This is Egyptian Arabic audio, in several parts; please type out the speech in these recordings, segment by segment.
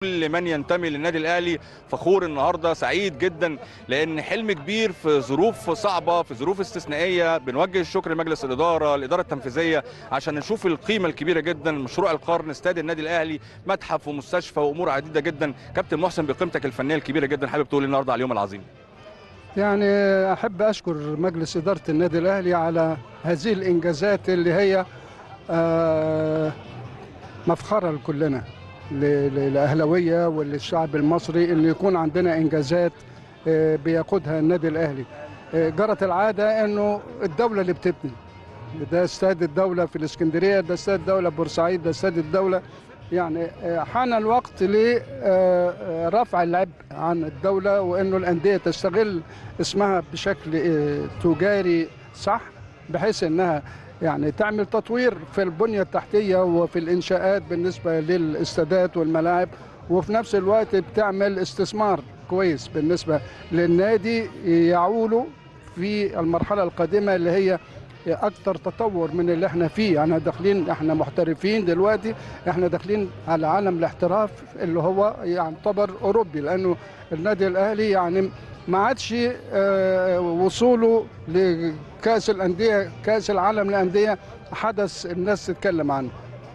كل من ينتمي للنادي الاهلي فخور النهارده سعيد جدا لان حلم كبير في ظروف صعبه في ظروف استثنائيه بنوجه الشكر لمجلس الاداره الاداره التنفيذيه عشان نشوف القيمه الكبيره جدا مشروع القرن استاد النادي الاهلي متحف ومستشفى وامور عديده جدا كابتن محسن بقيمتك الفنيه الكبيره جدا حابب تقول النهارده على اليوم العظيم يعني احب اشكر مجلس اداره النادي الاهلي على هذه الانجازات اللي هي آه، مفخره لكلنا ل- ل- للاهلاويه وللشعب المصري ان يكون عندنا انجازات آه، بيقودها النادي الاهلي آه، جرت العاده انه الدوله اللي بتبني ده استاد الدوله في الاسكندريه ده استاد الدوله بورسعيد ده استاد الدوله يعني آه، حان الوقت لرفع العبء عن الدوله وانه الانديه تستغل اسمها بشكل آه، تجاري صح بحيث انها يعني تعمل تطوير في البنيه التحتيه وفي الانشاءات بالنسبه للاستادات والملاعب وفي نفس الوقت بتعمل استثمار كويس بالنسبه للنادي يعوله في المرحله القادمه اللي هي اكثر تطور من اللي احنا فيه احنا داخلين احنا محترفين دلوقتي احنا داخلين على عالم الاحتراف اللي هو يعتبر اوروبي لانه النادي الاهلي يعني ما عادش آه، وصوله لكاس الانديه كاس العالم للانديه حدث الناس تتكلم عنه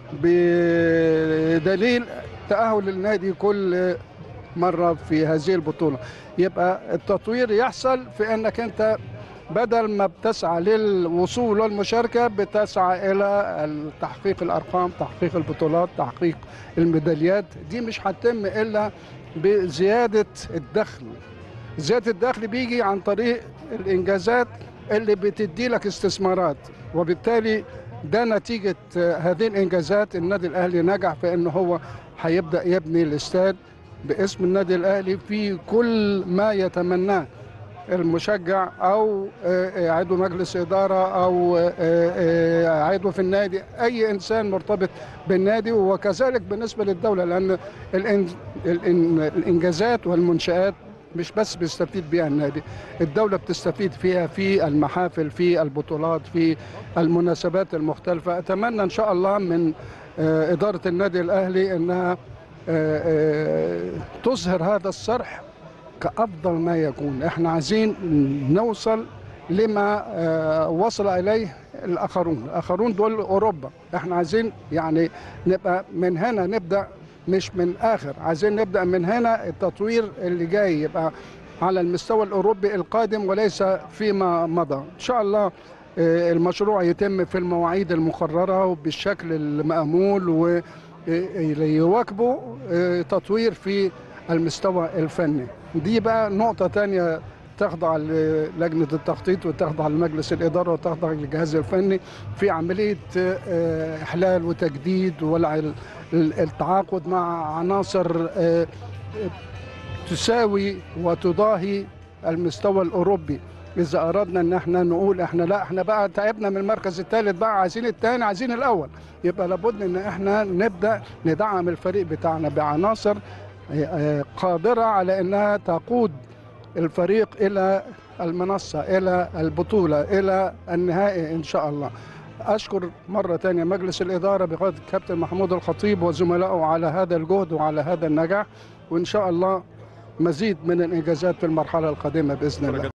بدليل تاهل النادي كل مره في هذه البطوله يبقى التطوير يحصل في انك انت بدل ما بتسعى للوصول والمشاركه بتسعى الى تحقيق الارقام تحقيق البطولات تحقيق الميداليات دي مش هتتم الا بزياده الدخل زياده الدخل بيجي عن طريق الانجازات اللي بتدي لك استثمارات وبالتالي ده نتيجه هذه الانجازات النادي الاهلي نجح في ان هو هيبدا يبني الاستاد باسم النادي الاهلي في كل ما يتمناه المشجع او آه، عضو مجلس اداره او آه، آه، عضو في النادي اي انسان مرتبط بالنادي وكذلك بالنسبه للدوله لان الإن- الإن- الانجازات والمنشات مش بس بيستفيد بيها النادي الدولة بتستفيد فيها في المحافل في البطولات في المناسبات المختلفة أتمنى إن شاء الله من آه، إدارة النادي الأهلي أنها آه، آه، تظهر هذا الصرح كأفضل ما يكون احنا عايزين نوصل لما آه، وصل إليه الآخرون الآخرون دول أوروبا احنا عايزين يعني نبقى من هنا نبدأ مش من آخر عايزين نبدأ من هنا التطوير اللي جاي يبقى على المستوى الأوروبي القادم وليس فيما مضى إن شاء الله آه، المشروع يتم في المواعيد المقررة وبالشكل المأمول ويواكبوا تطوير في المستوى الفني دي بقى نقطة تانية تخضع للجنة التخطيط وتخضع لمجلس الإدارة وتخضع للجهاز الفني في عملية آه، إحلال وتجديد والتعاقد مع عناصر آه، تساوي وتضاهي المستوى الأوروبي إذا أردنا إن احنا نقول احنا لا احنا بقى تعبنا من المركز الثالث بقى عايزين الثاني عايزين الأول يبقى لابد إن احنا نبدأ ندعم الفريق بتاعنا بعناصر آه، قادرة على إنها تقود الفريق إلى المنصة إلى البطولة إلى النهائي إن شاء الله أشكر مرة تانية مجلس الإدارة بقيادة الكابتن محمود الخطيب وزملائه على هذا الجهد وعلى هذا النجاح وإن شاء الله مزيد من الإنجازات في المرحلة القادمة بإذن الله